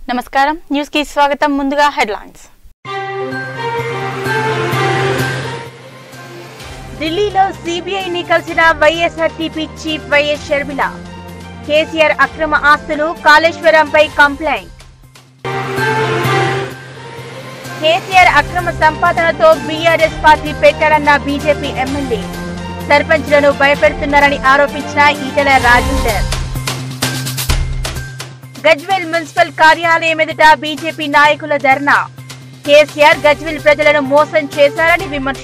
నమస్కారం న్యూస్ కి స్వాగతం ముందుగా హెడ్లైన్స్ ఢిల్లీలో సిబిఐని కలిసిన వైఎస్ఆర్టీపీ చీఫ్ వైఎస్ షర్మిల కేసీఆర్ అక్రమ ఆస్తులు కాళేశ్వరంపై కంప్లైంట్ కేసీఆర్ అక్రమ సంపాదనతో బీఆర్ఎస్ పార్టీ పెట్టారన్న బీజేపీ ఎమ్మెల్యే సర్పంచ్లను భయపెడుతున్నారని ఆరోపించిన ఈటెల రాజేందర్ గజ్వేల్ మున్సిపల్ కార్యాలయం ఎదుట బీజేపీ నాయకుల ధర్నా కేసీఆర్ గజ్వేల్ ప్రజలను మోసం చేశారని విమర్శ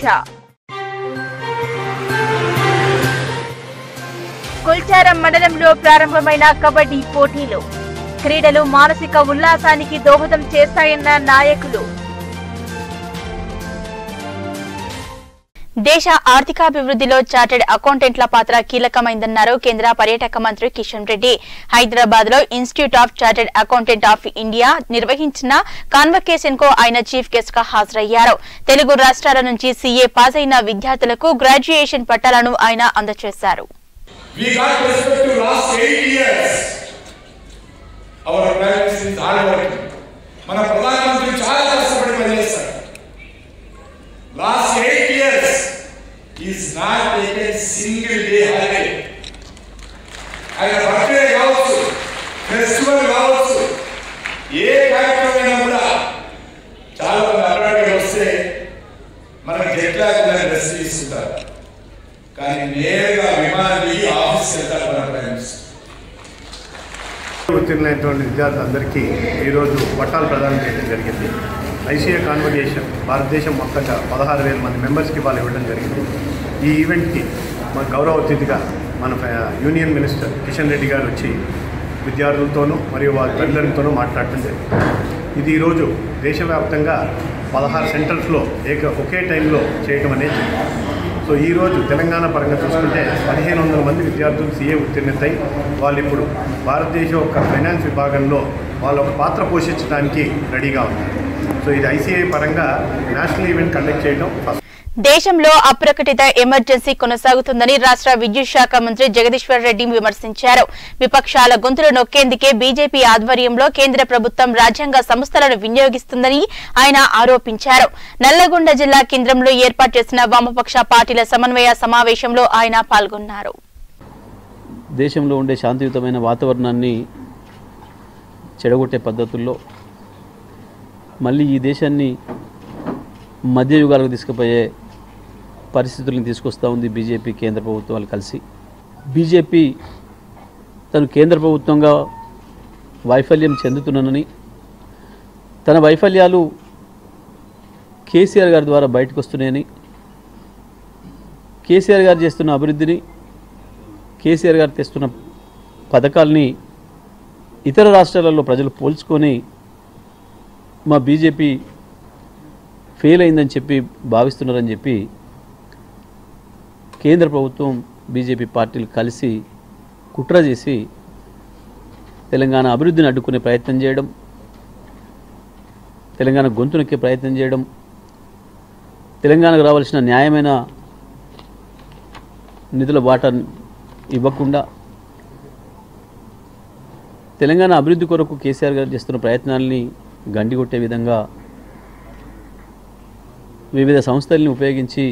కుల్చారం మండలంలో ప్రారంభమైన కబడ్డీ పోటీలు క్రీడలు మానసిక ఉల్లాసానికి దోహదం చేస్తాయన్న నాయకులు దేశ ఆర్థికాభివృద్ధిలో చార్టెడ్ అకౌంటెంట్ల పాత్ర కీలకమైందన్నారు కేంద్ర పర్యాటక మంత్రి కిషన్ రెడ్డి హైదరాబాద్ లో institute of chartered accountant of India నిర్వహించిన కాన్వకేషన్ కు ఆయన చీఫ్ గెస్ట్ గా హాజరయ్యారు తెలుగు రాష్ట్రాల నుంచి సీఏ పాస్ అయిన విద్యార్థులకు గ్రాడ్యుయేషన్ పట్టాలను ఆయన అందజేశారు We got perspective last eight years. Our prime minister is hard working. మన ప్రధానమంత్రి చాలా కష్టపడి పనిచేస్తారు last eight years is not taken single day holiday ఆయన బర్త్డే కావచ్చు ఫెస్టివల్ కావచ్చు ఏ కార్యక్రమమైనా కూడా చాలా మంది అలవాటుగా వస్తే మనకి జెట్ లేకుండా డ్రెస్ తీసుకుంటారు కానీ నేరుగా విమానం దిగి ఆఫీస్కి వెళ్తారు మన ప్రైమ్ మినిస్టర్ ఉత్తీర్ణులైనటువంటి విద్యార్థులందరికీ ఈరోజు పట్టాలు ప్రదానం చేయడం జరిగింది ఐసీఏ కాన్వకేషన్ భారతదేశం మొత్తంగా పదహారు వేల మంది మెంబర్స్కి వాళ్ళు ఇవ్వడం జరిగింది ఈ ఈవెంట్కి మన గౌరవ అతిథిగా మన ఆ, యూనియన్ మినిస్టర్ కిషన్ రెడ్డి గారు వచ్చి విద్యార్థులతోనూ మరియు వాళ్ళ తల్లిదండ్రులతోనూ మాట్లాడటం జరిగింది ఇది ఈరోజు దేశవ్యాప్తంగా పదహారు సెంటర్స్లో ఏక ఒకే టైంలో చేయటం అనేది జరిగింది. సో ఈరోజు తెలంగాణ పరంగా చూసుకుంటే పదిహేను వందల మంది విద్యార్థులు సీఏ ఉత్తీర్ణతై వాళ్ళు ఇప్పుడు భారతదేశం యొక్క ఫైనాన్స్ విభాగంలో వాళ్ళ ఒక పాత్ర పోషించడానికి రెడీగా ఉన్నారు సో ఇది ఐసీఐ పరంగా నేషనల్ ఈవెంట్ కండక్ట్ చేయడం ఫస్ట్ దేశంలో అప్రకటిత ఎమర్జెన్సీ కొనసాగుతుందని రాష్ట్ర విద్యుత్ శాఖ మంత్రి జగదీశ్వర్ రెడ్డి విమర్శించారు విపక్షాల గొంతులు నొక్కేందుకే బీజేపీ ఆధ్వర్యంలో కేంద్ర ప్రభుత్వం రాజ్యాంగ సంస్థలను వినియోగిస్తుందని ఆయన ఆరోపించారు నల్లగొండ జిల్లా కేంద్రంలో ఏర్పాటు చేసిన వామపక్ష పార్టీల సమన్వయ సమావేశంలో ఆయన పాల్గొన్నారు దేశంలో ఉండే శాంతియుతమైన వాతావరణాన్ని చెడగొట్టే పద్ధతుల్లో మళ్ళీ ఈ దేశాన్ని మధ్యయుగాలకు తీసుకుపోయే పరిస్థితులను తీసుకొస్తూ ఉంది బీజేపీ కేంద్ర ప్రభుత్వాలు కలిసి బీజేపీ తను కేంద్ర ప్రభుత్వంగా వైఫల్యం చెందుతున్నానని తన వైఫల్యాలు కేసీఆర్ గారి ద్వారా బయటకు వస్తున్నాయని కేసీఆర్ గారు చేస్తున్న అభివృద్ధిని కేసీఆర్ గారు తెస్తున్న పథకాల్ని ఇతర రాష్ట్రాలలో ప్రజలు పోల్చుకొని మా బీజేపీ ఫెయిల్ అయిందని చెప్పి భావిస్తున్నారని చెప్పి కేంద్ర ప్రభుత్వం బీజేపీ పార్టీలు కలిసి కుట్ర చేసి తెలంగాణ అభివృద్ధిని అడ్డుకునే ప్రయత్నం చేయడం తెలంగాణ గొంతునెక్కే ప్రయత్నం చేయడం తెలంగాణకు రావాల్సిన న్యాయమైన నిధుల బాట ఇవ్వకుండా తెలంగాణ అభివృద్ధి కొరకు కేసీఆర్ గారు చేస్తున్న ప్రయత్నాల్ని గండికొట్టే విధంగా వివిధ సంస్థల్ని ఉపయోగించి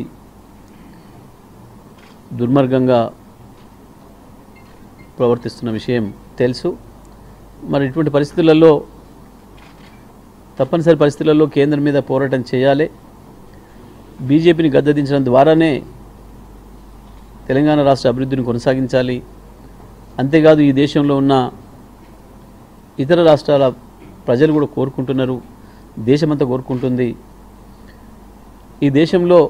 దుర్మార్గంగా ప్రవర్తిస్తున్న విషయం తెలుసు మరి ఇటువంటి పరిస్థితులలో తప్పనిసరి పరిస్థితులలో కేంద్రం మీద పోరాటం చేయాలి బీజేపీని గద్దెదించడం ద్వారానే తెలంగాణ రాష్ట్ర అభివృద్ధిని కొనసాగించాలి అంతేకాదు ఈ దేశంలో ఉన్న ఇతర రాష్ట్రాల ప్రజలు కూడా కోరుకుంటున్నారు దేశమంతా కోరుకుంటుంది ఈ దేశంలో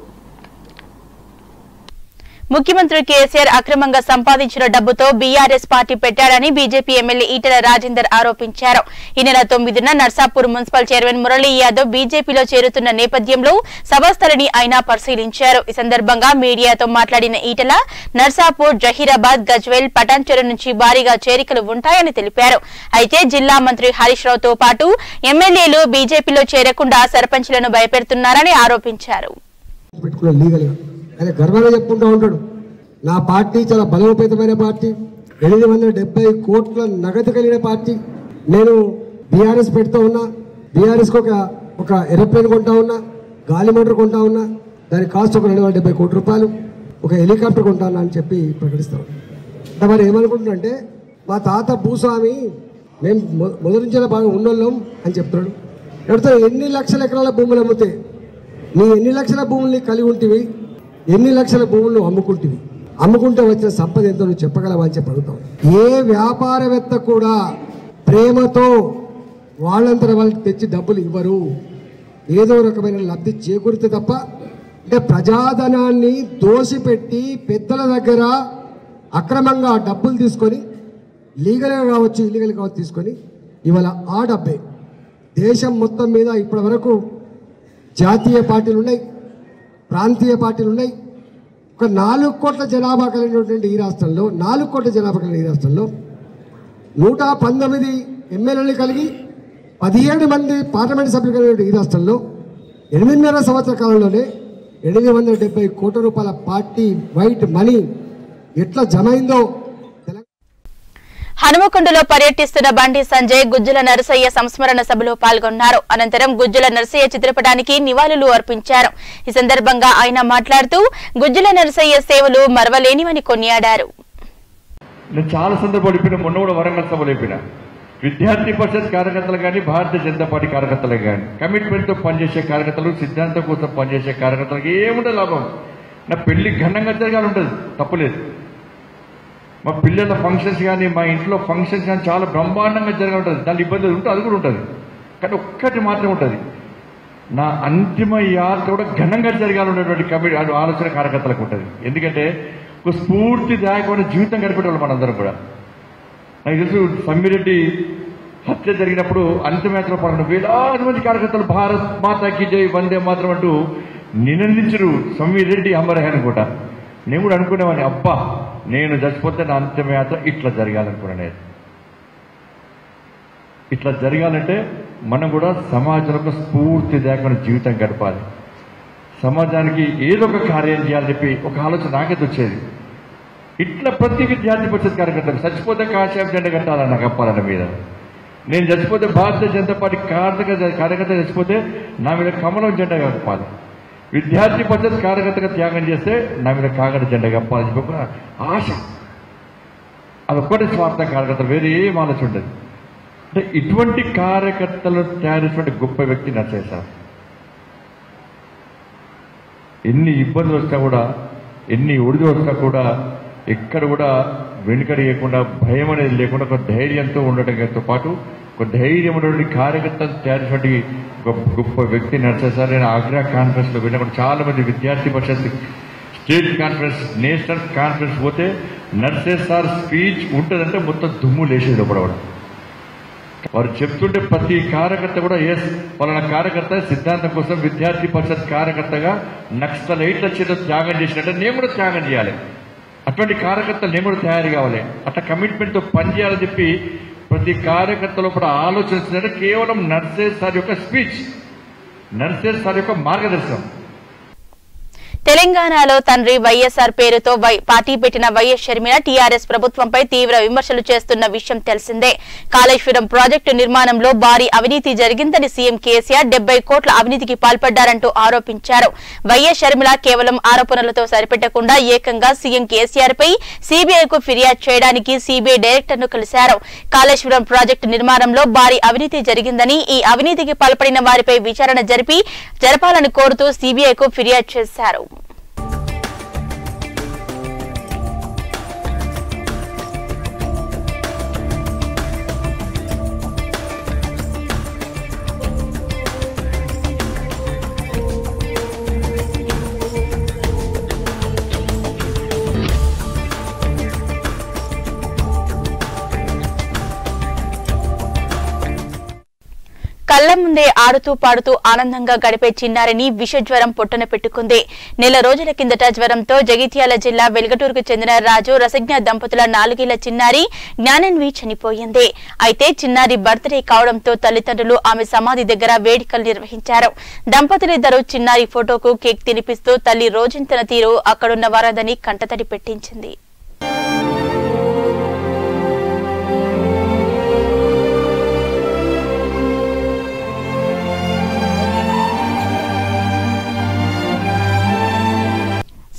ముఖ్యమంత్రి కేసీఆర్ అక్రమంగా సంపాదించిన డబ్బుతో బీఆర్ఎస్ పార్టీ పెట్టారని బీజేపీ ఎమ్మెల్యే ఈటెల రాజేందర్ ఆరోపించారు ఈ నెల తొమ్మిదిన నర్సాపూర్ మున్సిపల్ చైర్మన్ మురళీ యాదవ్ బీజేపీలో చేరుతున్న నేపథ్యంలో సభాస్థలిని ఆయన పరిశీలించారు ఈ సందర్భంగా మీడియాతో మాట్లాడిన ఈటెల నర్సాపూర్ జహీరాబాద్ గజ్వేల్ పటాన్చెరు నుంచి భారీగా చేరికలు ఉంటాయని తెలిపారు అయితే జిల్లా మంత్రి హరీష్ రావుతో పాటు ఎమ్మెల్యేలు బీజేపీలో చేరకుండా సర్పంచ్లను భయపెడుతున్నారని ఆరోపించారు పెట్టుకున్నాడు లీగల్గా ఆయన గర్వంగా చెప్పుకుంటూ ఉంటాడు నా పార్టీ చాలా బలోపేతమైన పార్టీ ఎనిమిది వందల డెబ్బై కోట్ల నగదు కలిగిన పార్టీ నేను బీఆర్ఎస్ పెడుతూ ఉన్నా బీఆర్ఎస్కి ఒక ఒక ఏరోప్లేన్ కొంటా ఉన్నా గాలి మోటార్ కొంటా ఉన్నా దాని కాస్ట్ ఒక రెండు వందల డెబ్బై కోట్ల రూపాయలు ఒక హెలికాప్టర్ కొంటా ఉన్నా అని చెప్పి ప్రకటిస్తా ఉన్నా అంటే మరి ఏమనుకుంటున్నారంటే మా తాత భూస్వామి మేము మొ- మొదటి నుంచి బాగా ఉన్నోళ్ళం అని చెప్తున్నాడు ఎవరితో ఎన్ని లక్షల ఎకరాల భూములు అమ్మితే నీ ఎన్ని లక్షల భూముల్ని కలిగి ఉంటివి ఎన్ని లక్షల భూములను అమ్ముకుంటివి అమ్ముకుంటే వచ్చిన సంపద ఎంతో నువ్వు చెప్పగలవా అని చెప్పి అడుగుతాం ఏ వ్యాపారవేత్త కూడా ప్రేమతో వాళ్ళంతట వాళ్ళకి తెచ్చి డబ్బులు ఇవ్వరు ఏదో రకమైన లబ్ధి చేకూరితే తప్ప అంటే ప్రజాధనాన్ని దోసిపెట్టి పెద్దల దగ్గర అక్రమంగా డబ్బులు తీసుకొని లీగల్గా కావచ్చు ఇల్లీగల్ కావచ్చు తీసుకొని ఇవాళ ఆ డబ్బే దేశం మొత్తం మీద ఇప్పటి వరకు జాతీయ పార్టీలు ఉన్నాయి ప్రాంతీయ పార్టీలు ఉన్నాయి ఒక నాలుగు కోట్ల జనాభా కలిగినటువంటి ఈ రాష్ట్రంలో నాలుగు కోట్ల జనాభా కలిగిన ఈ రాష్ట్రంలో నూట పంతొమ్మిది ఎమ్మెల్యేలు కలిగి పదిహేడు మంది పార్లమెంట్ సభ్యులు కలిగిన ఈ రాష్ట్రంలో ఎనిమిదిన్నర సంవత్సర కాలంలోనే ఎనిమిది వందల డెబ్బై కోట్ల రూపాయల పార్టీ వైట్ మనీ ఎట్లా జమ అయిందో తెలంగాణ హనుమకొండలో పర్యటిస్తున్న బండి సంజయ్ గుజ్జుల నరసయ్య సంస్మరణ సభలో పాల్గొన్నారు అనంతరం గుజ్జుల నరసయ్య చిత్రపటానికి నివాళులు అర్పించారు ఈ సందర్భంగా ఆయన మాట్లాడుతూ గుజ్జుల నరసయ్య సేవలు మరవలేనివని కొనియాడారు నేను చాలా సందర్భాలు చెప్పిన మొన్న కూడా వరంగల్ సభలో చెప్పిన విద్యార్థి పరిషత్ కార్యకర్తలు కానీ భారతీయ జనతా పార్టీ కార్యకర్తలు కానీ కమిట్మెంట్తో పనిచేసే కార్యకర్తలు సిద్ధాంతం కోసం పనిచేసే కార్యకర్తలకు ఏముంటుంది లాభం నా పెళ్లి ఘనంగా జరగాలి ఉంటుంది తప్పులేదు మా పిల్లల ఫంక్షన్స్ కానీ మా ఇంట్లో ఫంక్షన్స్ కానీ చాలా బ్రహ్మాండంగా జరగాలి ఉంటుంది దాని ఇబ్బంది ఉంటుంది అది కూడా ఉంటుంది కానీ ఒక్కటి మాత్రం ఉంటుంది నా అంతిమ యాత్ర కూడా ఘనంగా జరగాలన్నటువంటి కమిటీ అది ఆలోచన కార్యకర్తలకు ఉంటుంది ఎందుకంటే ఒక స్ఫూర్తి దాయకమైన జీవితం గడిపేటోళ్ళు మనందరం కూడా నాకు తెలుసు సమ్మిరెడ్డి హత్య జరిగినప్పుడు అంతిమయాత్ర పడిన వేలాది మంది కార్యకర్తలు భారత్ మాతాకి జై వందే మాత్రం అంటూ నినందించరు సమ్మిరెడ్డి అమరహ అనుకుంటా నేను కూడా అనుకునేవాడిని అబ్బా నేను చచ్చిపోతే నా అంతిమయాత్ర ఇట్లా జరగాలనుకున్నాను నేను ఇట్లా జరగాలంటే మనం కూడా సమాజంలో స్ఫూర్తి దాకా జీవితం గడపాలి సమాజానికి ఏదో ఒక కార్యం చేయాలని చెప్పి ఒక ఆలోచన నాకైతే వచ్చేది ఇట్లా ప్రతి విద్యార్థి పరిషత్ కార్యకర్తలు చచ్చిపోతే కాషాయం జెండా కట్టాలన్న కప్పాలన్న మీద నేను చచ్చిపోతే భారతీయ జనతా పార్టీ కార్యకర్త కార్యకర్త చచ్చిపోతే నా మీద కమలం జెండా కప్పాలి విద్యార్థి పరిషత్ కార్యకర్తగా త్యాగం చేస్తే నా మీద కాగడ జెండా కప్పాలని చెప్పి ఒక ఆశ అదొక్కటి స్వార్థ కార్యకర్తలు వేరే ఏం ఆలోచన ఉండదు అంటే ఇటువంటి కార్యకర్తలు తయారు చేసినటువంటి గొప్ప వ్యక్తి నచ్చేశారు ఎన్ని ఇబ్బందులు వచ్చినా కూడా ఎన్ని ఒడిదు వచ్చినా కూడా ఎక్కడ కూడా వెనుకడియకుండా భయం అనేది లేకుండా ఒక ధైర్యంతో ఉండటంతో పాటు ఒక ధైర్యం ఉన్నటువంటి కార్యకర్తలు తయారు చేసినటువంటి ఒక గొప్ప వ్యక్తి నడిచేసారు నేను ఆగ్రా కాన్ఫరెన్స్ లో వెళ్ళినప్పుడు చాలా మంది Vidyarthi Parishad state conference national conference పోతే నర్సే సార్ స్పీచ్ ఉంటుందంటే మొత్తం దుమ్ము లేచేది లోపడవడం వారు చెప్తుంటే ప్రతి కార్యకర్త కూడా ఎస్ వాళ్ళ కార్యకర్త సిద్ధాంతం కోసం విద్యార్థి పరిషత్ కార్యకర్తగా నక్సల్ ఎయిట్ల చేత త్యాగం చేసినట్టు నేను కూడా త్యాగం చేయాలి అటువంటి కార్యకర్తలు నేను కూడా తయారు కావాలి అట్లా కమిట్మెంట్తో పనిచేయాలని చెప్పి ప్రతి కార్యకర్త లోపల ఆలోచించినట్టు కేవలం నర్సే సార్ యొక్క స్పీచ్ నర్సే సార్ యొక్క మార్గదర్శనం తెలంగాణలో తండ్రి వైఎస్ఆర్ పేరుతో వై- పార్టీ పెట్టిన వైఎస్ షర్మిల టీఆర్ఎస్ ప్రభుత్వంపై తీవ్ర విమర్శలు చేస్తున్న విషయం తెలిసిందే కాళేశ్వరం ప్రాజెక్టు నిర్మాణంలో భారీ అవినీతి జరిగిందని సీఎం కేసీఆర్ డెబ్బై కోట్ల అవినీతికి పాల్పడ్డారంటూ ఆరోపించారు వైఎస్ షర్మిల కేవలం ఆరోపణలతో సరిపెట్టకుండా ఏకంగా సీఎం కేసీఆర్ పై సీబీఐకు ఫిర్యాదు చేయడానికి సీబీఐ డైరెక్టర్ ను కలిశారు కాళేశ్వరం ప్రాజెక్టు నిర్మాణంలో భారీ అవినీతి జరిగిందని ఈ అవినీతికి పాల్పడిన వారిపై విచారణ జరిపి జరపాలని కోరుతూ సీబీఐకు ఫిర్యాదు చేశారు కళ్ల ముందే ఆడుతూ పాడుతూ ఆనందంగా గడిపే చిన్నారిని విషజ్వరం పొట్టన పెట్టుకుంది నెల రోజుల కిందట జ్వరంతో జగిత్యాల జిల్లా వెల్గటూరుకు చెందిన రాజు రసజ్ఞ దంపతుల నాలుగేళ్ల చిన్నారి జ్ఞానన్వి చనిపోయింది అయితే చిన్నారి బర్త్డే కావడంతో తల్లిదండ్రులు ఆమె సమాధి దగ్గర వేడుకలు నిర్వహించారు దంపతులిద్దరూ చిన్నారి ఫోటోకు కేక్ తినిపిస్తూ తల్లి రోజంతన తీరు అక్కడున్న వారందరినీ కంటతడి పెట్టించింది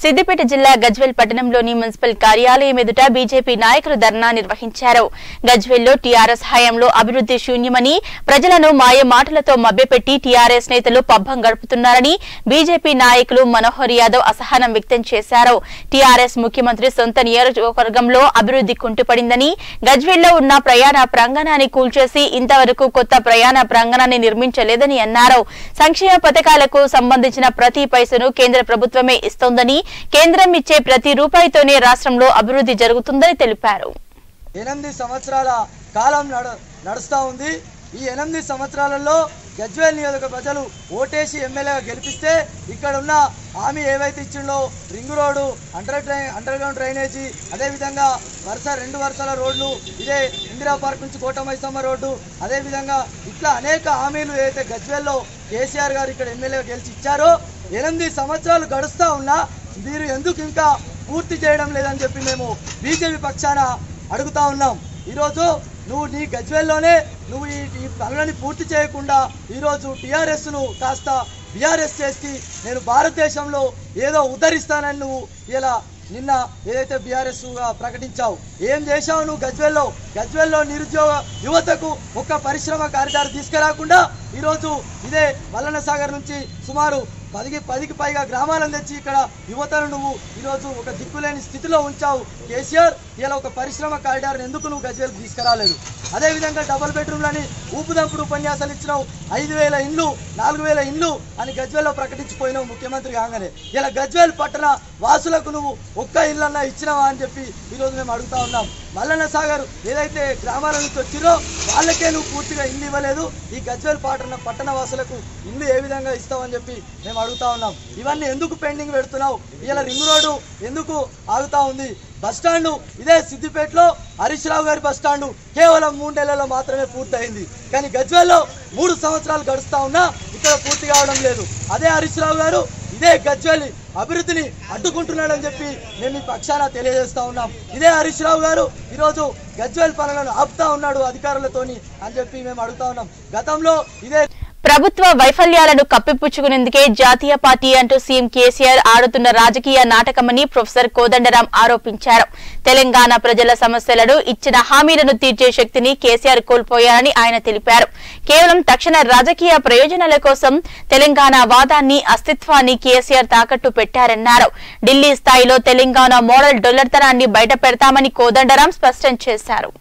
సిద్దిపేట జిల్లా గజ్వెల్ పట్టణంలోని మున్సిపల్ కార్యాలయం ఎదుట బీజేపీ నాయకులు ధర్నా నిర్వహించారు గజ్వెల్లో టీఆర్ఎస్ హయాంలో అభివృద్ధి శూన్యమని ప్రజలను మాయ మాటలతో మభ్యపెట్టి టీఆర్ఎస్ నేతలు పబ్బం గడుపుతున్నారని బీజేపీ నాయకులు మనోహర్ యాదవ్ అసహనం వ్యక్తం చేశారు టీఆర్ఎస్ ముఖ్యమంత్రి సొంత నియోజకవర్గంలో అభివృద్ధి కుంటుపడిందని గజ్వెల్లో ఉన్న ప్రయాణ ప్రాంగణాన్ని కూల్చేసి ఇంతవరకు కొత్త ప్రయాణ ప్రాంగణాన్ని నిర్మించలేదని అన్నారు సంక్షేమ పథకాలకు సంబంధించిన ప్రతి పైసను కేంద్ర ప్రభుత్వమే ఇస్తోందని కేంద్రం ఇచ్చే ప్రతి రూపాయితోనే రాష్ట్రంలో అభివృద్ధి జరుగుతుందని తెలిపారు ఎనిమిది సంవత్సరాల కాలం నడ నడుస్తూ ఉంది ఈ ఎనిమిది సంవత్సరాలలో గజ్వేల్ నియోజక ప్రజలు ఓటేసి ఎమ్మెల్యేగా గెలిపిస్తే ఇక్కడ ఉన్న హామీ ఏవైతే ఇచ్చిండో ring road under dry underground drainage అదేవిధంగా వరుస రెండు వరుసల రోడ్లు ఇదే ఇందిరా పార్క్ నుంచి కోటమైసమ్మ రోడ్డు అదేవిధంగా ఇట్లా అనేక హామీలు ఏదైతే గజ్వేల్లో కేసీఆర్ గారు ఇక్కడ ఎమ్మెల్యేగా గెలిచి ఇచ్చారో ఎనిమిది సంవత్సరాలు గడుస్తూ ఉన్నా మీరు ఎందుకు ఇంకా పూర్తి చేయడం లేదని చెప్పి మేము బీజేపీ పక్షాన అడుగుతా ఉన్నాం ఈరోజు నువ్వు నీ గజ్వేల్లోనే నువ్వు ఈ ఈ పనులని పూర్తి చేయకుండా ఈరోజు టీఆర్ఎస్ను కాస్త బీఆర్ఎస్ చేసి నేను భారతదేశంలో ఏదో ఉద్ధరిస్తానని నువ్వు ఇలా నిన్న ఏదైతే బీఆర్ఎస్ గా ప్రకటించావు ఏం చేశావు నువ్వు గజ్వేల్లో గజ్వేల్లో నిరుద్యోగ యువతకు ఒక్క పరిశ్రమ కారిడార్ తీసుకురాకుండా ఈరోజు ఇదే మల్లన్న సాగర్ నుంచి సుమారు పదికి పదికి పైగా గ్రామాలను తెచ్చి ఇక్కడ యువతను నువ్వు ఈరోజు ఒక దిక్కులేని స్థితిలో ఉంచావు కేసీఆర్ ఇలా ఒక పరిశ్రమ కారిడార్ ఎందుకు నువ్వు గజ్వేల్ తీసుకురాలేదు అదేవిధంగా డబుల్ బెడ్రూమ్లని ఊపుదంపుడు ఉపన్యాసాలు ఇచ్చినావు ఐదు వేల ఇండ్లు నాలుగు వేల ఇండ్లు అని గజ్వేల్లో ప్రకటించిపోయినావు ముఖ్యమంత్రి కాగానే ఇలా గజ్వేల్ పట్టణ వాసులకు నువ్వు ఒక్క ఇల్లన్నా ఇచ్చినావా అని చెప్పి ఈరోజు మేము అడుగుతా ఉన్నాం మల్లన్న సాగర్ ఏదైతే గ్రామాల నుంచి వచ్చిరో వాళ్ళకే నువ్వు పూర్తిగా ఇల్లు ఇవ్వలేదు ఈ గజ్వేల్ పట్టణ పట్టణ వాసులకు ఇల్లు ఏ విధంగా ఇస్తావని చెప్పి మేము అడుగుతా ఉన్నాం ఇవన్నీ ఎందుకు పెండింగ్ పెడుతున్నావు ఇలా రింగ్ రోడ్డు ఎందుకు ఆగుతా ఉంది బస్ స్టాండ్ ఇదే సిద్దిపేటలో హరీష్ రావు గారి బస్ స్టాండ్ కేవలం మూడు నెలల్లో మాత్రమే పూర్తయింది కానీ గజ్వేల్లో మూడు సంవత్సరాలు గడుస్తా ఉన్నా ఇక్కడ పూర్తి కావడం లేదు అదే హరీష్ రావు గారు ఇదే గజ్వేల్ అభివృద్ధిని అడ్డుకుంటున్నాడని చెప్పి మేము ఈ పక్షాన తెలియజేస్తా ఉన్నాం ఇదే హరీష్ రావు గారు ఈరోజు గజ్వేల్ పనులను ఆపుతా ఉన్నాడు అధికారులతోని అని చెప్పి మేము అడుగుతా ఉన్నాం గతంలో ఇదే ప్రభుత్వ వైఫల్యాలను కప్పిపుచ్చుకునేందుకే జాతీయ పార్టీ అంటూ సీఎం కేసీఆర్ ఆడుతున్న రాజకీయ నాటకమని ప్రొఫెసర్ కోదండరాం ఆరోపించారు తెలంగాణ ప్రజల సమస్యలను ఇచ్చిన హామీలను తీర్చే శక్తిని కేసీఆర్ కోల్పోయారని ఆయన తెలిపారు కేవలం తక్షణ రాజకీయ ప్రయోజనాల కోసం తెలంగాణ వాదాన్ని అస్తిత్వాన్ని కేసీఆర్ తాకట్టు పెట్టారన్నారు ఢిల్లీ స్థాయిలో తెలంగాణ మోడల్ డొల్లర్తనాన్ని బయట పెడతామని కోదండరాం స్పష్టం చేశారు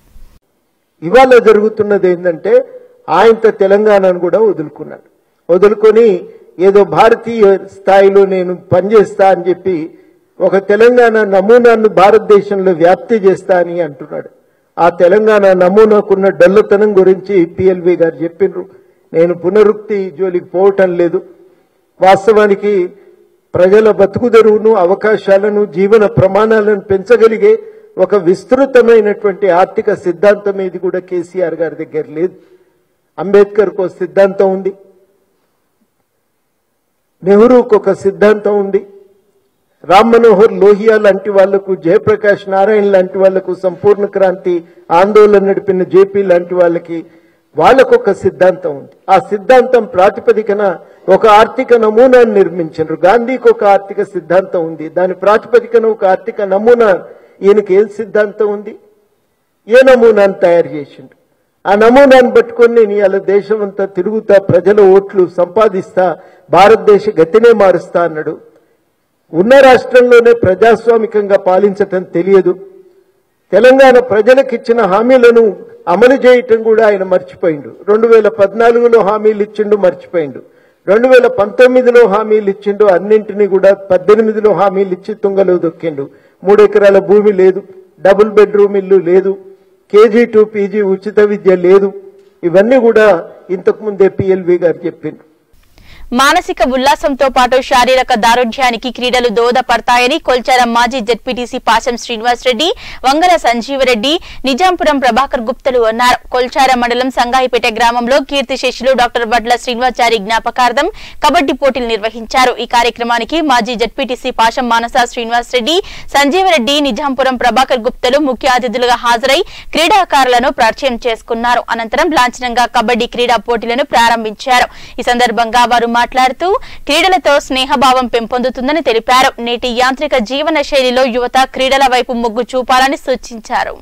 ఇవాళ జరుగుతున్నది ఏంటంటే ఆయనతో తెలంగాణను కూడా వదులుకున్నాడు వదులుకొని ఏదో భారతీయ స్థాయిలో నేను పనిచేస్తా అని చెప్పి ఒక తెలంగాణ నమూనాను భారతదేశంలో వ్యాప్తి చేస్తా అని అంటున్నాడు ఆ తెలంగాణ నమూనాకున్న డొల్లతనం గురించి పిఎల్వి గారు చెప్పిండ్రు నేను పునరుక్తి జోలికి పోవటం లేదు వాస్తవానికి ప్రజల బతుకుదెరువును అవకాశాలను జీవన ప్రమాణాలను పెంచగలిగే ఒక విస్తృతమైనటువంటి ఆర్థిక సిద్ధాంతం ఇది కూడా కేసీఆర్ గారి దగ్గర లేదు అంబేద్కర్కు ఒక సిద్ధాంతం ఉంది నెహ్రూకు ఒక సిద్ధాంతం ఉంది రామ్ మనోహర్ లోహియా లాంటి వాళ్లకు జయప్రకాష్ నారాయణ లాంటి వాళ్లకు సంపూర్ణ క్రాంతి ఆందోళన నడిపిన జేపీ లాంటి వాళ్ళకి వాళ్ళకు ఒక సిద్ధాంతం ఉంది ఆ సిద్ధాంతం ప్రాతిపదికన ఒక ఆర్థిక నమూనాను నిర్మించారు గాంధీకి ఒక ఆర్థిక సిద్ధాంతం ఉంది దాని ప్రాతిపదికన ఒక ఆర్థిక నమూనా ఈయనకి ఏం సిద్ధాంతం ఉంది ఏ నమూనాను తయారు చేసిండు ఆ నమూనాను పట్టుకొని నేను ఇవాళ దేశం అంతా తిరుగుతా ప్రజల ఓట్లు సంపాదిస్తా భారతదేశ గతినే మారుస్తా అన్నాడు ఉన్న రాష్ట్రంలోనే ప్రజాస్వామికంగా పాలించటం తెలియదు తెలంగాణ ప్రజలకు ఇచ్చిన హామీలను అమలు చేయటం కూడా ఆయన మర్చిపోయిండు రెండు వేల పద్నాలుగులో హామీలు ఇచ్చిండు మర్చిపోయిండు రెండు వేల పంతొమ్మిదిలో హామీలు ఇచ్చిండు అన్నింటినీ కూడా పద్దెనిమిదిలో హామీలు ఇచ్చి తుంగలో దొక్కిండు మూడు ఎకరాల భూమి లేదు డబుల్ బెడ్రూమ్ ఇల్లు లేదు కేజీ టు పీజీ ఉచిత విద్య లేదు ఇవన్నీ కూడా ఇంతకు ముందే పిఎల్వి గారు చెప్పిండ్రు మానసిక ఉల్లాసంతో పాటు శారీరక దారుఢ్యానికి క్రీడలు దోహదపడతాయని కొల్చారం మాజీ జెడ్పీటీసీ పాశం శ్రీనివాస్ రెడ్డి వంగల సంజీవరెడ్డి నిజాంపురం ప్రభాకర్ గుప్తలు అన్నారు కొల్చారం మండలం సంగాయిపేట గ్రామంలో కీర్తిశేషులు డాక్టర్ వడ్ల శ్రీనివాచారి జ్ఞాపకార్థం కబడ్డీ పోటీలు నిర్వహించారు ఈ కార్యక్రమానికి మాజీ జెడ్పీటీసీ పాశం మానస శ్రీనివాస్ రెడ్డి సంజీవరెడ్డి నిజాంపురం ప్రభాకర్ గుప్తలు ముఖ్య అతిథులుగా హాజరై క్రీడాకారులను పరిచయం చేసుకున్నారు అనంతరం లాంఛనంగా కబడ్డీ క్రీడా పోటీలను ప్రారంభించారు ఈ సందర్భంగా వారు మాట్లాడుతూ క్రీడలతో స్నేహభావం పెంపొందుతుందని తెలిపారు నేటి యాంత్రిక జీవన శైలిలో యువత క్రీడల వైపు మొగ్గు చూపాలని సూచించారు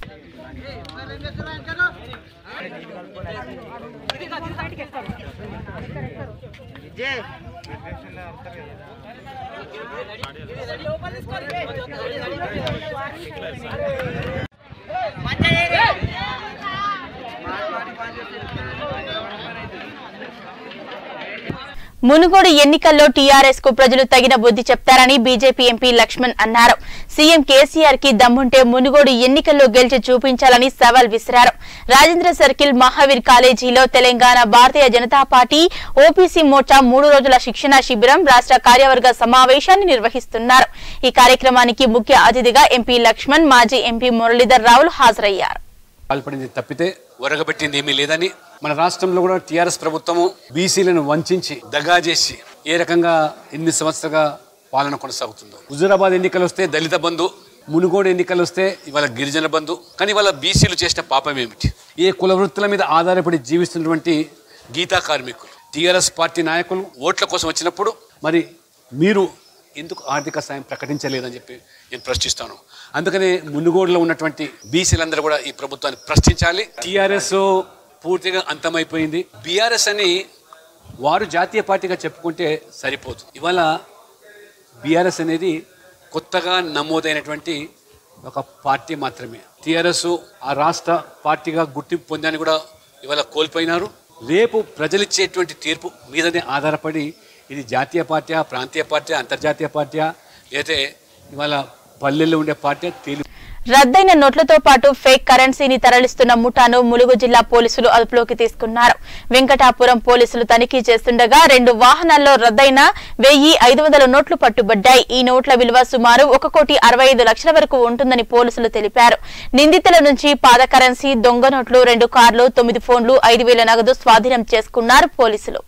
మునుగోడు ఎన్నికల్లో టీఆర్ఎస్ కు ప్రజలు తగిన బుద్ధి చెప్తారని బీజేపీ ఎంపీ లక్ష్మణ్ అన్నారు సీఎం కేసీఆర్ కి దమ్ముంటే మునుగోడు ఎన్నికల్లో గెలిచి చూపించాలని సవాల్ విసిరారు రాజేంద్ర సర్కిల్ మహావీర్ కాలేజీలో తెలంగాణ భారతీయ జనతా పార్టీ ఓపీసీ మోర్చా మూడు రోజుల శిక్షణ శిబిరం రాష్ట్ర కార్యవర్గ సమావేశాన్ని నిర్వహిస్తున్నారు ఈ కార్యక్రమానికి ముఖ్య అతిథిగా ఎంపీ లక్ష్మణ్ మాజీ ఎంపీ మురళీధర్ రావులు హాజరయ్యారు పాల్పడింది తప్పితే ఒరగబెట్టింది ఏమీ లేదని మన రాష్ట్రంలో కూడా టీఆర్ఎస్ ప్రభుత్వము బీసీలను వంచి దగా చేసి ఏ రకంగా ఎన్ని సంవత్సరాలుగా పాలన కొనసాగుతుందో హుజూరాబాద్ ఎన్నికలు వస్తే దళిత బంధు మునుగోడు ఎన్నికలు వస్తే ఇవాళ గిరిజన బంధు కానీ ఇవాళ బీసీలు చేసిన పాపం ఏమిటి ఏ కుల వృత్తుల మీద ఆధారపడి జీవిస్తున్నటువంటి గీతా కార్మికులు టీఆర్ఎస్ పార్టీ నాయకులు ఓట్ల కోసం వచ్చినప్పుడు మరి మీరు ఎందుకు ఆర్థిక సాయం ప్రకటించలేదని చెప్పి నేను ప్రశ్నిస్తాను అందుకనే మునుగోడులో ఉన్నటువంటి బీసీలందరూ కూడా ఈ ప్రభుత్వాన్ని ప్రశ్నించాలి టీఆర్ఎస్ పూర్తిగా అంతమైపోయింది బీఆర్ఎస్ అని వారు జాతీయ పార్టీగా చెప్పుకుంటే సరిపోదు ఇవాళ బీఆర్ఎస్ అనేది కొత్తగా నమోదైనటువంటి ఒక పార్టీ మాత్రమే టీఆర్ఎస్ ఆ రాష్ట్ర పార్టీగా గుర్తింపు పొందని కూడా ఇవాళ కోల్పోయినారు రేపు ప్రజలిచ్చేటువంటి తీర్పు మీదనే ఆధారపడి ఇది జాతీయ పార్టీ ప్రాంతీయ పార్టీ అంతర్జాతీయ పార్టీ లేతే ఇవాళ పల్లెల్లో ఉండే పార్టీ తేలి రద్దయిన నోట్లతో పాటు ఫేక్ కరెన్సీని తరలిస్తున్న ముఠాను ములుగు జిల్లా పోలీసులు అదుపులోకి తీసుకున్నారు వెంకటాపురం పోలీసులు తనిఖీ చేస్తుండగా రెండు వాహనాల్లో రద్దయిన వెయ్యి ఐదు వందల నోట్లు పట్టుబడ్డాయి ఈ నోట్ల విలువ సుమారు ఒక కోటి అరవై ఐదు లక్షల వరకు ఉంటుందని పోలీసులు తెలిపారు నిందితుల నుంచి పాత కరెన్సీ దొంగ నోట్లు రెండు కార్లు తొమ్మిది ఫోన్లు ఐదు వేల నగదు స్వాధీనం చేసుకున్నారు పోలీసులు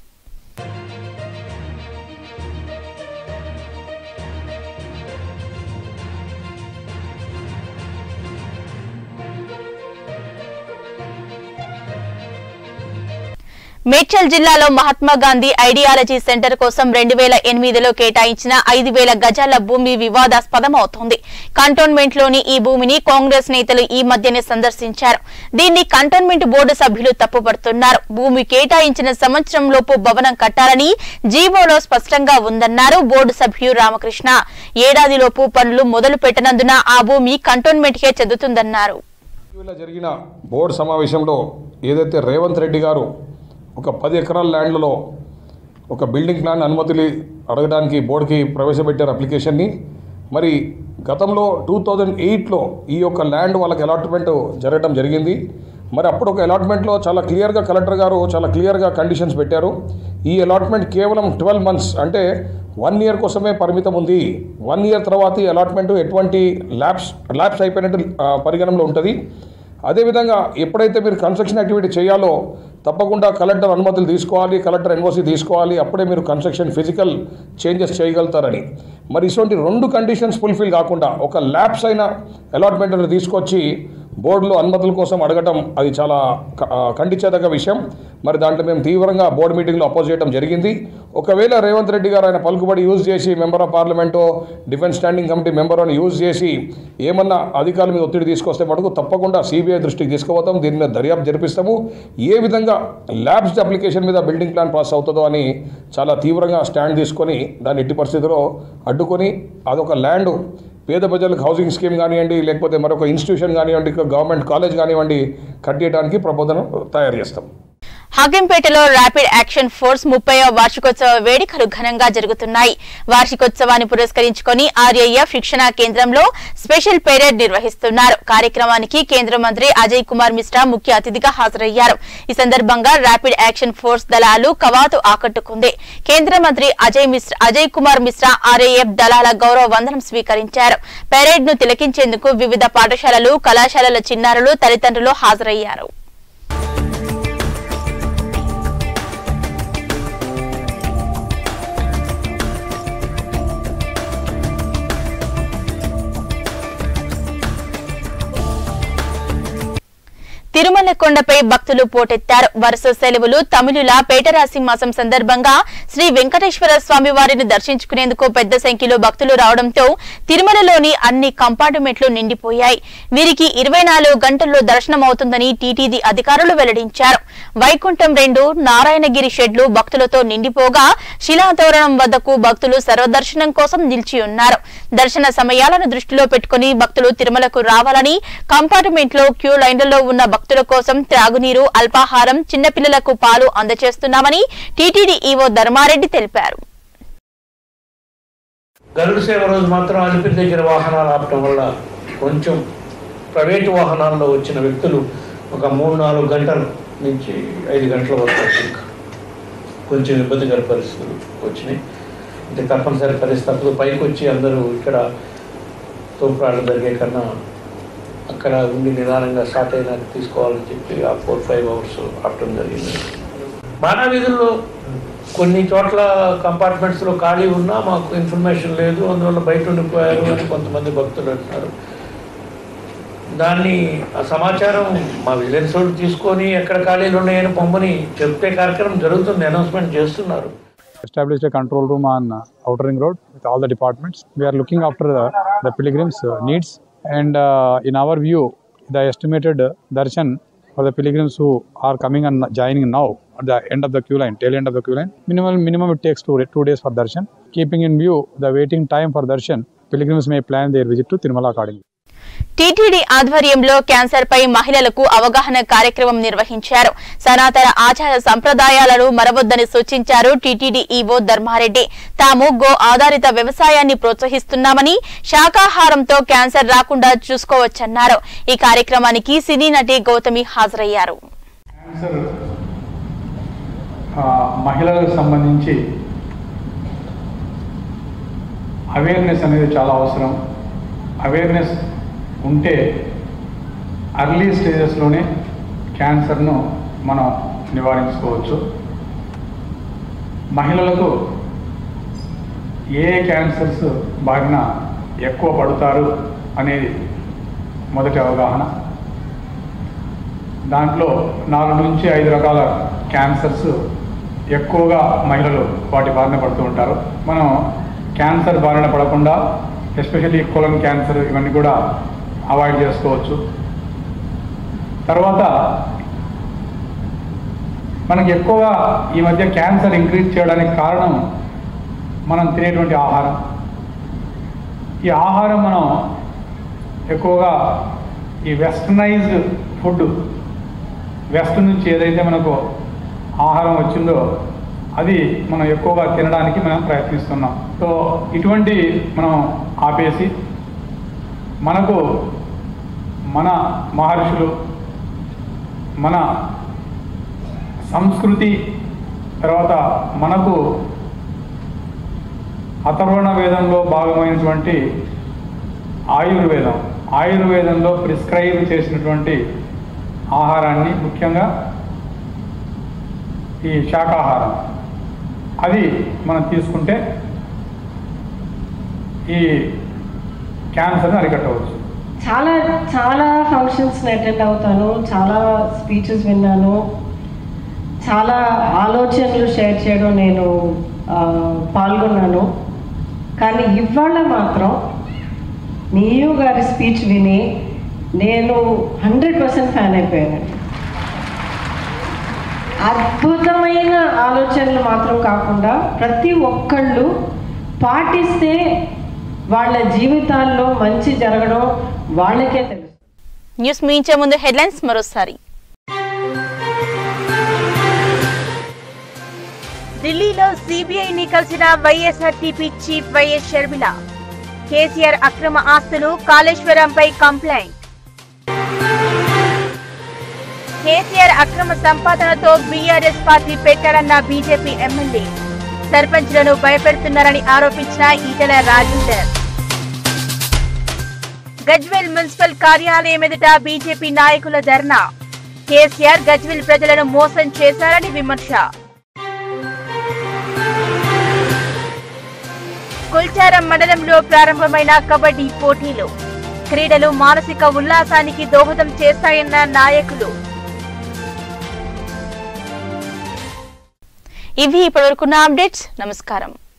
మేడ్చల్ జిల్లాలో మహాత్మా గాంధీ ఐడియాలజీ సెంటర్ కోసం రెండు వేల ఎనిమిదిలో కేటాయించిన ఐదు వేల గజాల భూమి వివాదాస్పదం అవుతోంది కంటోన్మెంట్ లోని ఈ భూమిని కాంగ్రెస్ నేతలు ఈ మధ్యనే సందర్శించారు దీన్ని కంటోన్మెంట్ బోర్డు సభ్యులు తప్పుపడుతున్నారు భూమి కేటాయించిన సంవత్సరంలోపు భవనం కట్టాలని జీవోలో స్పష్టంగా ఉందన్నారు బోర్డు సభ్యులు రామకృష్ణ ఏడాదిలోపు పనులు మొదలు పెట్టనందున ఆ భూమి కంటోన్మెంట్కే చెందుతుందన్నారు ఇటీవల జరిగిన బోర్డు సమావేశంలో ఏదైతే రేవంత్ రెడ్డి గారు ఒక పది ఎకరాల ల్యాండ్లలో ఒక బిల్డింగ్ ప్లాన్ అనుమతులు అడగడానికి బోర్డుకి ప్రవేశపెట్టారు అప్లికేషన్ని మరి గతంలో టూ థౌజండ్ ఎయిట్లో ఈ యొక్క ల్యాండ్ వాళ్ళకి అలాట్మెంట్ జరగడం జరిగింది మరి అప్పుడు ఒక అలాట్మెంట్లో చాలా క్లియర్గా కలెక్టర్ గారు చాలా క్లియర్గా కండిషన్స్ పెట్టారు ఈ అలాట్మెంట్ కేవలం ట్వెల్వ్ మంత్స్ అంటే వన్ ఇయర్ కోసమే పరిమితం ఉంది వన్ ఇయర్ తర్వాత ఈ అలాట్మెంట్ ఎటువంటి ల్యాబ్స్ ల్యాబ్స్ అయిపోయినట్టు ఆ, పరిగణనలో ఉంటుంది అదేవిధంగా ఎప్పుడైతే మీరు కన్స్ట్రక్షన్ యాక్టివిటీ చేయాలో తప్పకుండా కలెక్టర్ అనుమతులు తీసుకోవాలి కలెక్టర్ ఎన్ఓసి తీసుకోవాలి అప్పుడే మీరు కన్స్ట్రక్షన్ ఫిజికల్ చేంజెస్ చేయగలుగుతారని మరి ఇటువంటి రెండు కండిషన్స్ ఫుల్ఫిల్ కాకుండా ఒక ల్యాబ్స్ అయిన అలాట్మెంట్ తీసుకొచ్చి బోర్డులో అనుమతుల కోసం అడగటం అది చాలా క- ఆ, ఖండించేదగ్గ విషయం మరి దాంట్లో మేము తీవ్రంగా బోర్డు మీటింగ్లో అపోజ్ చేయడం జరిగింది ఒకవేళ రేవంత్ రెడ్డి గారు ఆయన పలుకుబడి యూజ్ చేసి మెంబర్ ఆఫ్ పార్లమెంటో డిఫెన్స్ స్టాండింగ్ కమిటీ మెంబర్ అని యూజ్ చేసి ఏమన్నా అధికారుల మీద ఒత్తిడి తీసుకొస్తే మటుకు తప్పకుండా సిబిఐ దృష్టికి తీసుకుపోతాం దీని మీద దర్యాప్తు జరిపిస్తాము ఏ విధంగా ల్యాబ్స్ అప్లికేషన్ మీద బిల్డింగ్ ప్లాన్ పాస్ అవుతుందో అని చాలా తీవ్రంగా స్టాండ్ తీసుకొని దాన్ని ఎట్టి పరిస్థితిలో అడ్డుకొని అదొక ల్యాండ్ పేద ప్రజలకు హౌసింగ్ స్కీమ్ కానివ్వండి లేకపోతే మరొక ఇన్స్టిట్యూషన్ కానివ్వండి గవర్నమెంట్ కాలేజ్ కానివ్వండి కట్టేయడానికి ప్రపోజల్ తయారు చేస్తాం హాగంపేటలో ర్యాపిడ్ యాక్షన్ ఫోర్స్ ముప్పై వార్షికోత్సవ వేడుకలు ఘనంగా జరుగుతున్నాయి వార్షికోత్సవాన్ని పురస్కరించుకొని ఆర్ఐఎఫ్ శిక్షణా కేంద్రంలో స్పెషల్ పెరేడ్ నిర్వహిస్తున్నారు కార్యక్రమానికి కేంద్ర మంత్రి అజయ్ కుమార్ మిశ్రా ముఖ్య అతిథిగా హాజరయ్యారు ఈ సందర్భంగా ర్యాపిడ్ యాక్షన్ ఫోర్స్ దళాలు కవాతు ఆకట్టుకుంది కేంద్ర మంత్రి అజయ్ మిశ్రా అజయ్ కుమార్ మిశ్రా ఆర్ఐఎఫ్ దళాల గౌరవ వందనం స్వీకరించారు పెరేడ్ ను తిలకించేందుకు వివిధ పాఠశాలలు కళాశాలల చిన్నారులు తల్లిదండ్రులు హాజరయ్యారు తిరుమల కొండపై భక్తులు పోటెత్తారు వరుస సెలవులు తమిళుల పేటరాశి మాసం సందర్భంగా శ్రీ వెంకటేశ్వర స్వామి వారిని దర్శించుకునేందుకు పెద్ద సంఖ్యలో భక్తులు రావడంతో తిరుమలలోని అన్ని కంపార్ట్మెంట్లు నిండిపోయాయి వీరికి ఇరవై నాలుగు గంటల్లో దర్శనం అవుతుందని టీటీడీ అధికారులు వెల్లడించారు వైకుంఠం రెండు నారాయణగిరి షెడ్లు భక్తులతో నిండిపోగా శిలాతోరణం వద్దకు భక్తులు సర్వదర్శనం కోసం నిలిచి ఉన్నారు దర్శన సమయాలను దృష్టిలో పెట్టుకుని భక్తులు తిరుమలకు రావాలని కంపార్ట్మెంట్ లో క్యూ లైన్లలో ఉన్న భక్తుల కోసం త్రాగునీరు అల్పాహారం చిన్నపిల్లలకు పాలు అందజేస్తున్నామని టీటీడీ ఈవో ధర్మారెడ్డి తెలిపారు గరుడు సేవ రోజు మాత్రం అలిపిరి దగ్గర వాహనాలు ఆపటం వల్ల కొంచెం ప్రైవేటు వాహనాల్లో వచ్చిన వ్యక్తులు ఒక మూడు నాలుగు గంటల నుంచి ఐదు గంటల వరకు వచ్చింది కొంచెం ఇబ్బందికర పరిస్థితులు వచ్చినాయి అంటే తప్పనిసరి పరిస్థితి అప్పుడు పైకి వచ్చి అందరూ ఇక్కడ తోపురాళ్ళు జరిగే కన్నా అక్కడ ఉండి నిదానంగా స్టార్ట్ అయినా తీసుకోవాలని చెప్పి ఆ ఫోర్ ఫైవ్ అవర్స్ ఆపటం జరిగింది మానవ వీధుల్లో కొన్ని చోట్ల కంపార్ట్మెంట్స్లో ఖాళీ ఉన్నా మాకు ఇన్ఫర్మేషన్ లేదు అందువల్ల బయట ఉండిపోయారు అని కొంతమంది భక్తులు అంటున్నారు దాన్ని ఆ సమాచారం మా విజిలెన్స్ వాళ్ళు తీసుకొని ఎక్కడ ఖాళీలు ఉన్నాయని పంపని చెప్తే కార్యక్రమం జరుగుతుంది అనౌన్స్మెంట్ చేస్తున్నారు established a control room on uh, outer ring road with all the departments we are looking after the, the pilgrims uh, needs and uh, in our view the estimated uh, darshan for the pilgrims who are coming and joining now at the end of the queue line tail end of the queue line minimum minimum it takes two, two days for darshan keeping in view the waiting time for darshan pilgrims may plan their visit to tirumala accordingly TTD ఆధ్వర్యంలో cancer పై మహిళలకు అవగాహన కార్యక్రమం నిర్వహించారు సనాతన ఆచార సంప్రదాయాలను మరవద్దని సూచించారు టీటీడీ ఈవో ధర్మారెడ్డి తాము గో ఆధారిత వ్యవసాయాన్ని ప్రోత్సహిస్తున్నామని శాకాహారంతో క్యాన్సర్ రాకుండా చూసుకోవచ్చన్నారు ఈ కార్యక్రమానికి సినీ నటి గౌతమి హాజరయ్యారు క్యాన్సర్ ఆ, మహిళలకు సంబంధించి అవేర్నెస్ అనేది చాలా అవసరం అవేర్నెస్ ఉంటే అర్లీ స్టేజెస్లోనే క్యాన్సర్ను మనం నివారించుకోవచ్చు మహిళలకు ఏ క్యాన్సర్స్ బారిన ఎక్కువ పడతారు అనేది మొదటి అవగాహన దాంట్లో నాలుగు నుంచి ఐదు రకాల క్యాన్సర్స్ ఎక్కువగా మహిళలు వాటి బారిన పడుతూ ఉంటారు మనం క్యాన్సర్ బారిన పడకుండా ఎస్పెషల్లీ కొలం క్యాన్సర్ ఇవన్నీ కూడా అవాయిడ్ చేసుకోవచ్చు తర్వాత మనకి ఎక్కువగా ఈ మధ్య క్యాన్సర్ ఇంక్రీజ్ చేయడానికి కారణం మనం తినేటువంటి ఆహారం ఈ ఆహారం మనం ఎక్కువగా ఈ వెస్టర్నైజ్డ్ ఫుడ్ వెస్ట్ నుంచి ఏదైతే మనకు ఆహారం వచ్చిందో అది మనం ఎక్కువగా తినడానికి మనం ప్రయత్నిస్తున్నాం సో ఇటువంటి మనం ఆపేసి మనకు మన మహర్షులు మన సంస్కృతి తర్వాత మనకు అథర్వణ వేదంలో భాగమైనటువంటి ఆయుర్వేదం ఆయుర్వేదంలో ప్రిస్క్రైబ్ చేసినటువంటి ఆహారాన్ని ముఖ్యంగా ఈ శాకాహారం అది మనం తీసుకుంటే ఈ క్యాన్సర్ని అరికట్టవచ్చు చాలా చాలా ఫంక్షన్స్ని అటెండ్ అవుతాను చాలా స్పీచెస్ విన్నాను చాలా ఆలోచనలు షేర్ చేయడం నేను ఆ, పాల్గొన్నాను కానీ ఇవాళ మాత్రం నీయు గారి స్పీచ్ విని నేను హండ్రెడ్ పర్సెంట్ ఫ్యాన్ అయిపోయాను అద్భుతమైన ఆలోచనలు మాత్రం కాకుండా ప్రతి ఒక్కళ్ళు పాటిస్తే వాళ్ళ జీవితాల్లో మంచి జరగడం వాళ్ళకే తెలుసు న్యూస్ ముగించే ముందు హెడ్లైన్స్ మరోసారి ఢిల్లీలో సిబిఐని కలిసిన వైఎస్ఆర్టీపీ చీఫ్ వైఎస్ షర్మిల కేసీఆర్ అక్రమ ఆస్తులు కాళేశ్వరంపై కంప్లైంట్ కేసీఆర్ అక్రమ సంపాదనతో బీఆర్ఎస్ పార్టీ పెట్టారన్న బీజేపీ ఎమ్మెల్యే సర్పంచ్లను భయపెడుతున్నారని ఆరోపించిన ఈటెల రాజేందర్ గజ్వేల్ మున్సిపల్ కార్యాలయం ఎదుట బీజేపీ నాయకుల ధర్నా కేసీఆర్ గజ్వేల్ ప్రజలను మోసం చేశారని విమర్శ కుల్చారం మండలంలో ప్రారంభమైన కబడ్డీ పోటీలు క్రీడలు మానసిక ఉల్లాసానికి దోహదం చేస్తాయన్న నాయకులు ఇవి ఇప్పటివరకున్న అప్డేట్స్ నమస్కారం